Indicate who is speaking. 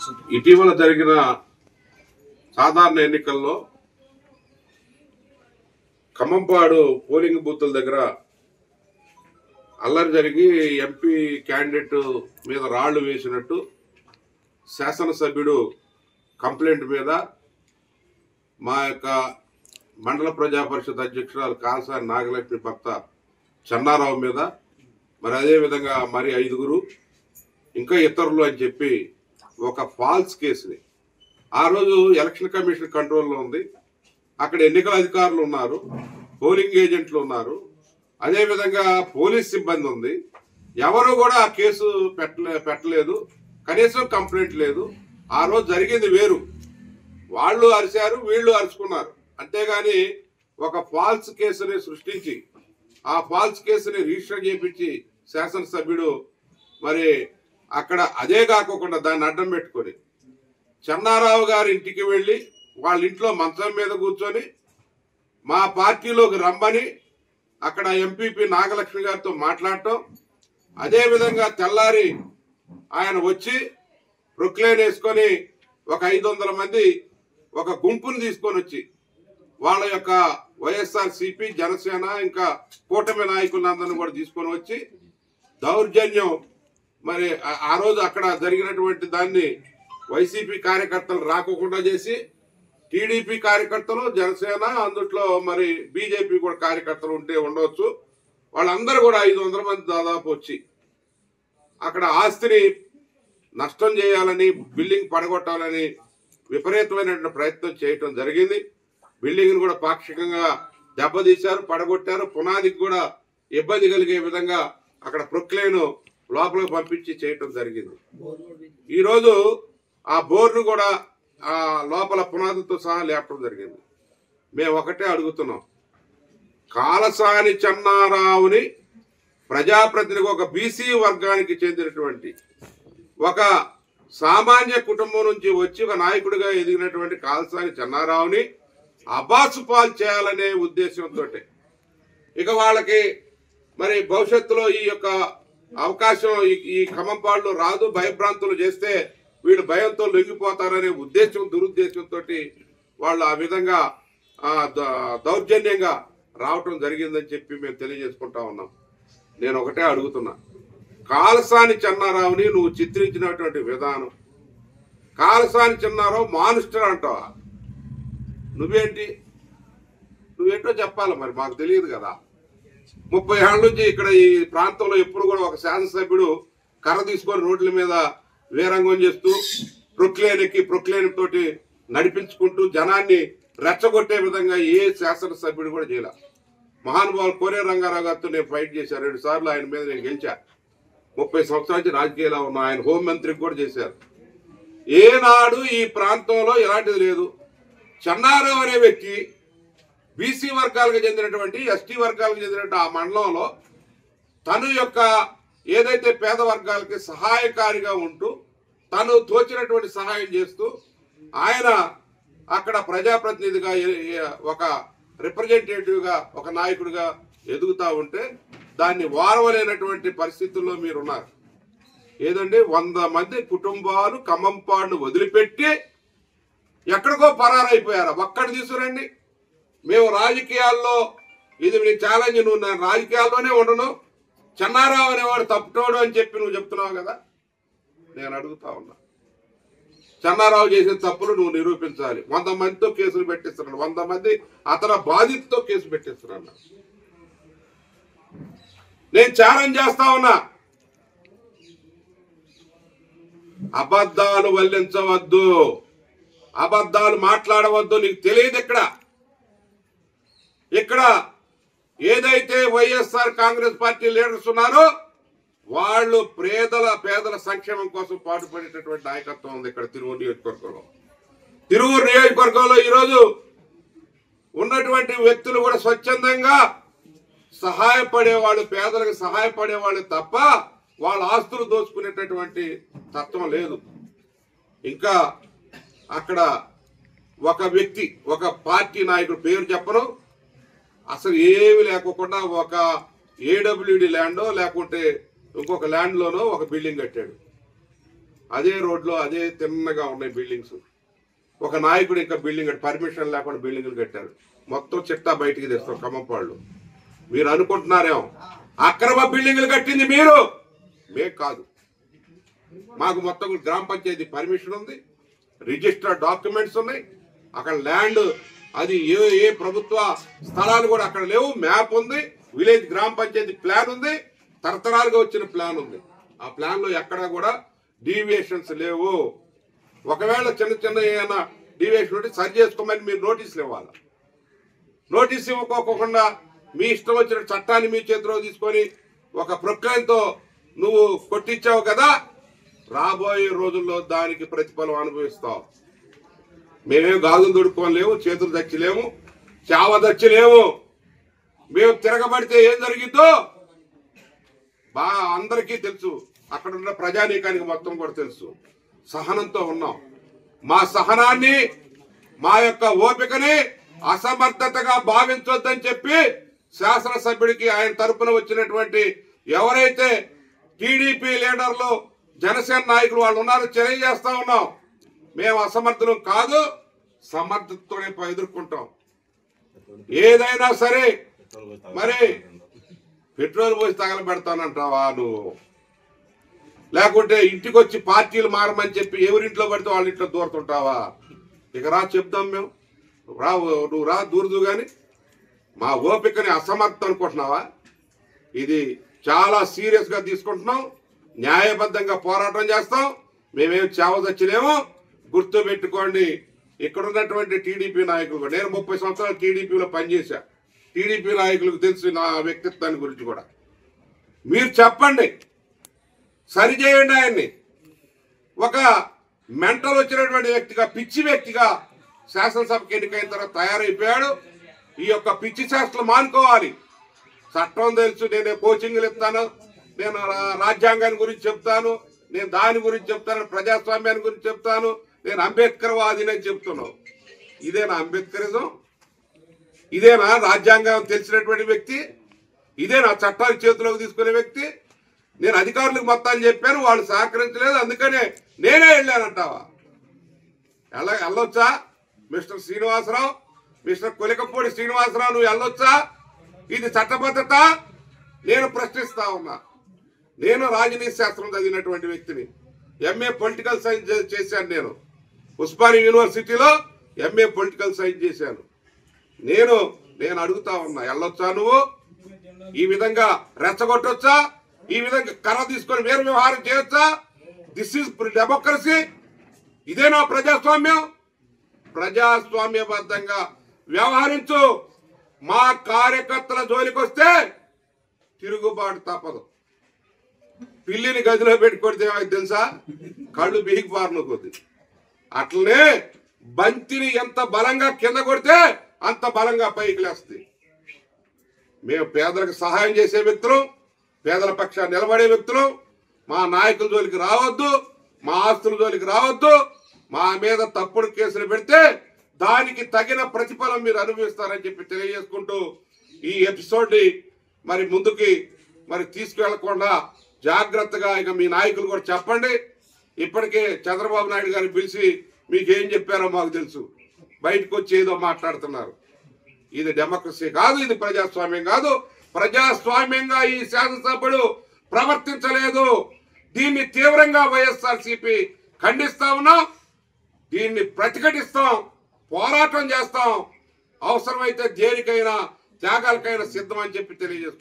Speaker 1: ఇటీవల జరిగిన సాధారణ ఎన్నికల్లో ఖమ్మంపాడు పోలింగ్ బూతుల దగ్గర అల్లరి జరిగి ఎంపీ క్యాండిడేట్ మీద రాళ్లు వేసినట్టు శాసనసభ్యుడు కంప్లైంట్ మీద మా యొక్క మండల ప్రజా పరిషత్ అధ్యక్షురాలు కాల్సాని నాగలక్ష్మి భర్త చెన్నారావు మీద మరి అదే విధంగా మరి ఐదుగురు ఇంకా ఇతరులు అని చెప్పి ఒక ఫాల్స్ కేసుని ఆ రోజు ఎలక్షన్ కమిషన్ కంట్రోల్లో ఉంది అక్కడ ఎన్నికల అధికారులు ఉన్నారు పోలింగ్ ఏజెంట్లు ఉన్నారు అదే విధంగా పోలీస్ సిబ్బంది ఉంది ఎవరు కూడా ఆ కేసు పెట్టలే పెట్టలేదు కనీసం కంప్లైంట్ లేదు ఆ రోజు జరిగింది వేరు వాళ్ళు అరిశారు వీళ్ళు అరుచుకున్నారు అంతేగాని ఒక ఫాల్స్ కేసుని సృష్టించి ఆ ఫాల్స్ కేసుని రిజిస్టర్ చేపించి శాసనసభ్యుడు మరి అక్కడ అదే కాకోకుండా దాన్ని అడ్డం పెట్టుకొని చెన్నారావు గారి ఇంటికి వెళ్ళి వాళ్ళ ఇంట్లో మంచం మీద కూర్చొని మా పార్టీలోకి రమ్మని అక్కడ ఎంపీపీ నాగలక్ష్మి గారితో మాట్లాడటం అదే విధంగా తెల్లారి ఆయన వచ్చి ప్రొక్లేన్ వేసుకొని ఒక ఐదు వందల మంది ఒక గుంపుని తీసుకొని వచ్చి వాళ్ళ యొక్క వైఎస్ఆర్ సిపి జనసేన ఇంకా కూటమి నాయకులందరినీ కూడా తీసుకొని వచ్చి దౌర్జన్యం మరి ఆ- ఆ రోజు అక్కడ జరిగినటువంటి దాన్ని వైసీపీ కార్యకర్తలు రాకోకుండా చేసి టీడీపీ కార్యకర్తలు జనసేన అందుట్లో మరి బీజేపీ కూడా కార్యకర్తలు ఉంటే ఉండవచ్చు వాళ్ళందరూ కూడా ఐదు వందల మంది దాదాపు వచ్చి అక్కడ ఆస్తిని నష్టం చేయాలని బిల్డింగ్ పడగొట్టాలని విపరీతమైనటువంటి ప్రయత్నం చేయటం జరిగింది బిల్డింగ్ కూడా పాక్షికంగా దెబ్బతీశారు పడగొట్టారు పునాదికి కూడా ఇబ్బంది కలిగే విధంగా అక్కడ ప్రొక్లేను లోపలికి పంపించి చేయటం జరిగింది ఈరోజు ఆ బోర్డు కూడా ఆ లోపల పునాదులతో సహా లేపడం జరిగింది మేము ఒకటే అడుగుతున్నాం కాలసాని చెన్నారావుని ప్రజాప్రతినిధి ఒక బీసీ వర్గానికి చెందినటువంటి ఒక సామాన్య కుటుంబం నుంచి వచ్చి ఒక నాయకుడిగా ఎదిగినటువంటి కాల్సాని చెన్నారావుని అబాసు పాలు చేయాలనే ఉద్దేశంతో ఇక వాళ్ళకి మరి భవిష్యత్తులో ఈ యొక్క అవకాశం ఈ- ఈ ఖమ్మంపాడులో రాదు భయభ్రాంతులు చేస్తే వీళ్ళు భయంతో లొంగిపోతారనే ఉద్దేశం దురుద్దేశంతో వాళ్ళు ఆ విధంగా ఆ, ద- దౌర్జన్యంగా రావటం జరిగిందని చెప్పి మేము తెలియజేసుకుంటా ఉన్నాం నేను ఒకటే అడుగుతున్నా కాలసాని చెన్నారావుని నువ్వు చిత్రించినటువంటి విధానం కాలసాని చెన్నారావు మానుస్టర్ అంటావా నువ్వేంటి నువ్వేంటో చెప్పాలి మరి మాకు తెలియదు కదా ముప్పై ఏళ్ళ నుంచి ఇక్కడ ఈ ప్రాంతంలో ఎప్పుడు కూడా ఒక శాసనసభ్యుడు కర్ర తీసుకొని రోడ్ల మీద వీరంగం చేస్తూ ప్రొక్లేన్ ఎక్కి ప్రొక్లేన్ తోటి నడిపించుకుంటూ జనాన్ని రెచ్చగొట్టే విధంగా ఏ శాసనసభ్యుడు కూడా చేయాల మహానుభావులు కోరే రంగారావు గారితో నేను ఫైట్ చేశాను రెండు సార్లు ఆయన మీద నేను గెలిచా ముప్పై సంవత్సరాల నుంచి రాజకీయాల్లో ఉన్న ఆయన హోంమంత్రికి కూడా చేశారు ఏనాడు ఈ ప్రాంతంలో ఎలాంటిది లేదు చెన్నారావు అనే వ్యక్తి బీసీ వర్గాలకు చెందినటువంటి ఎస్టీ వర్గాలకు చెందినటువంటి ఆ మండలంలో తను యొక్క ఏదైతే పేద వర్గాలకి సహాయకారిగా ఉంటూ తను తోచినటువంటి సహాయం చేస్తూ ఆయన అక్కడ ప్రజాప్రతినిధిగా ఏ- ఏ- ఒక రిప్రజెంటేటివ్గా ఒక నాయకుడిగా ఎదుగుతా ఉంటే దాన్ని వారవలేనటువంటి పరిస్థితుల్లో మీరున్నారు ఏదండి వంద మంది కుటుంబాలు ఖమ్మంపాడును వదిలిపెట్టి ఎక్కడికో పరారైపోయారు ఒక్కడ తీసుకురండి మేము రాజకీయాల్లో ఇది నీ ఛాలెంజ్ నువ్వు నేను రాజకీయాల్లోనే ఉండను చెన్నారావు అనేవాడు తప్పుటోడు అని చెప్పి నువ్వు చెప్తున్నావు కదా నేను అడుగుతా ఉన్నా చెన్నారావు చేసిన తప్పులు నువ్వు నిరూపించాలి వంద మందితో కేసులు పెట్టిస్తున్నాడు వంద మంది అతని బాధితుతో కేసు పెట్టిస్తున్నాడు నేను ఛాలెంజ్ చేస్తా ఉన్నా అబద్ధాలు వల్లించవద్దు అబద్ధాలు మాట్లాడవద్దు నీకు తెలియదు ఇక్కడ ఇక్కడ ఏదైతే వైఎస్ఆర్ కాంగ్రెస్ పార్టీ లీడర్స్ ఉన్నారో వాళ్ళు పేదల పేదల సంక్షేమం కోసం పాటుపడేటటువంటి నాయకత్వం ఉంది ఇక్కడ తిరువురు నియోజకవర్గంలో తిరువురు నియోజకవర్గంలో ఈరోజు ఉన్నటువంటి వ్యక్తులు కూడా స్వచ్ఛందంగా సహాయపడే వాళ్ళు పేదలకు సహాయపడే వాళ్ళు తప్ప వాళ్ళ ఆస్తులు దోచుకునేటటువంటి తత్వం లేదు ఇంకా అక్కడ ఒక వ్యక్తి ఒక పార్టీ నాయకుడు పేరు చెప్పను అసలు ఏమి లేకోకుండా ఒక ఏడబ్ల్యూడి ల్యాండో లేకుంటే ఇంకొక ల్యాండ్లోనో ఒక బిల్డింగ్ కట్టాడు అదే రోడ్లో అదే తిన్నగా ఉన్నాయి బిల్డింగ్స్ ఒక నాయకుడు ఇంకా బిల్డింగ్ పర్మిషన్ లేకుండా బిల్డింగ్లు కట్టారు మొత్తం చిట్టా బయటికి తెస్తారు ఖమ్మంపాళ్ళు మీరు అనుకుంటున్నారేమో అక్రమ బిల్డింగ్లు కట్టింది మీరు మే కాదు మాకు మొత్తం గ్రామ పంచాయతీ పర్మిషన్ ఉంది రిజిస్టర్డ్ డాక్యుమెంట్స్ ఉన్నాయి అక్కడ ల్యాండ్ అది ఏ ఏ ప్రభుత్వ స్థలాలు కూడా అక్కడ లేవు మ్యాప్ ఉంది విలేజ్ గ్రామ పంచాయతీ ప్లాన్ ఉంది తరతరాలుగా వచ్చిన ప్లాన్ ఉంది ఆ ప్లాన్ లో ఎక్కడా కూడా డీవియేషన్స్ లేవు ఒకవేళ చిన్న చిన్న ఏమైనా డీవియేషన్ ఉంటే సరి చేసుకోమని మీరు నోటీసులు ఇవ్వాలి నోటీస్ ఇవ్వకోకుండా మీ ఇష్టం వచ్చిన చట్టాన్ని మీ చేతిలో తీసుకొని ఒక ప్రొక్లైన్తో నువ్వు కొట్టించావు కదా రాబోయే రోజుల్లో దానికి ప్రతిఫలం అనుభవిస్తావు మేమేం గాజులు దొడుకోలేము చేతులు దచ్చలేము చావ దచ్చలేము మేము తిరగబడితే ఏం జరిగిందో బాగా అందరికీ తెలుసు అక్కడ ఉన్న ప్రజానీకానికి మొత్తం కూడా తెలుసు సహనంతో ఉన్నాం మా సహనాన్ని మా యొక్క ఓపికని అసమర్థతగా భావించొద్దని చెప్పి శాసనసభ్యుడికి ఆయన తరపున వచ్చినటువంటి ఎవరైతే టీడీపీ లీడర్లు జనసేన నాయకులు వాళ్ళు ఉన్నారో తెలియజేస్తా ఉన్నాం మేము అసమర్థులం కాదు సమర్థతతోనే ఎదుర్కొంటాం ఏదైనా సరే మరి పెట్రోల్ పోసి తగలబెడతానంటావా నువ్వు లేకుంటే ఇంటికి వచ్చి పార్టీలు మారమని చెప్పి ఎవరింట్లో పడితే వాళ్ళ ఇంట్లో దూరుతుంటావా ఇక రా చెప్తాం మేము రా నువ్వు రా దూరదు కానీ మా ఓపికని అసమర్థం అనుకుంటున్నావా ఇది చాలా సీరియస్ గా తీసుకుంటున్నాం న్యాయబద్ధంగా పోరాటం చేస్తాం మేమేం చావదచ్చలేము గుర్తు పెట్టుకోండి ఇక్కడ ఉన్నటువంటి టీడీపీ నాయకులు కూడా నేను ముప్పై సంవత్సరాలు టీడీపీలో పనిచేశా టీడీపీ నాయకులకు తెలుసు నా వ్యక్తిత్వాన్ని గురించి కూడా మీరు చెప్పండి సరిచేయండి ఆయన్ని ఒక మెంటల్ వచ్చినటువంటి వ్యక్తిగా పిచ్చి వ్యక్తిగా శాసనసభకి ఎన్నికైన తర్వాత తయారైపోయాడు ఈ యొక్క పిచ్చి శాస్త్రం మానుకోవాలి చట్టం తెలుసు నేను కోచింగ్లు ఇస్తాను నేను రా- రాజ్యాంగాన్ని గురించి చెప్తాను నేను దాని గురించి చెప్తాను ప్రజాస్వామ్యాన్ని గురించి చెప్తాను నేను అంబేద్కర్ వాదిని అని చెప్తున్నావు ఇదేనా అంబేద్కరిజం ఇదేనా రాజ్యాంగం తెలిసినటువంటి వ్యక్తి ఇదేనా చట్టాలు చేతిలోకి తీసుకునే వ్యక్తి నేను అధికారులకు మొత్తాన్ని చెప్పాను వాళ్ళు సహకరించలేదు అందుకనే నేనే వెళ్ళానంటావా ఎలా వెళ్ళొచ్చా మిస్టర్ శ్రీనివాసరావు మిస్టర్ కొలికపూడి శ్రీనివాసరావు నువ్వు వెళ్ళొచ్చా ఇది చట్టబద్ధత నేను ప్రశ్నిస్తా ఉన్నా నేను రాజనీతి శాస్త్రం చదివినటువంటి వ్యక్తిని ఎంఏ పొలిటికల్ సైన్స్ చే- చేశాను నేను ఉస్మాని యూనివర్సిటీలో ఎంఏ పొలిటికల్ సైన్స్ చేశాను నేను నేను అడుగుతా ఉన్నా వెళ్ళొచ్చా నువ్వు ఈ విధంగా రెచ్చగొట్టొచ్చా ఈ విధంగా కర్ర తీసుకొని వేరు వ్యవహారం చేయొచ్చా దిస్ ఈజ్ డెమోక్రసీ ఇదేనా ప్రజాస్వామ్యం ప్రజాస్వామ్యబద్ధంగా వ్యవహరించు మా కార్యకర్తల జోలికి వస్తే తిరుగుబాటు తప్పదు పిల్లిని గదిలో పెట్టి కొడితే ఏమైంది తెలుసా కళ్ళు బిగికి పారును కొద్ది అట్లనే బంతిని ఎంత బలంగా కింద కొడితే అంత బలంగా పైకి లేస్తుంది మేము పేదలకు సహాయం చేసే వ్యక్తులు పేదల పక్షాన్ని నిలబడే వ్యక్తులు మా నాయకుల జోలికి రావద్దు మా ఆస్తుల జోలికి రావద్దు మా మీద తప్పుడు కేసులు పెడితే దానికి తగిన ప్రతిఫలం మీరు అనుభవిస్తారని చెప్పి తెలియజేసుకుంటూ ఈ ఎపిసోడ్ ని మరి ముందుకి మరి తీసుకెళ్లకుండా జాగ్రత్తగా ఇక మీ నాయకులు కూడా చెప్పండి ఇప్పటికే చంద్రబాబు నాయుడు గారిని పిలిచి మీకు ఏం చెప్పారో మాకు తెలుసు బయటకు వచ్చి ఏదో మాట్లాడుతున్నారు ఇది డెమోక్రసీ కాదు ఇది ప్రజాస్వామ్యం కాదు ప్రజాస్వామ్యంగా ఈ శాసనసభ్యుడు ప్రవర్తించలేదు దీన్ని తీవ్రంగా వైఎస్ఆర్సీపీ ఖండిస్తా ఉన్నాం దీన్ని ప్రతిఘటిస్తాం పోరాటం చేస్తాం అవసరమైతే దేనికైనా త్యాగాలకైనా సిద్ధం అని చెప్పి తెలియజేస్తాం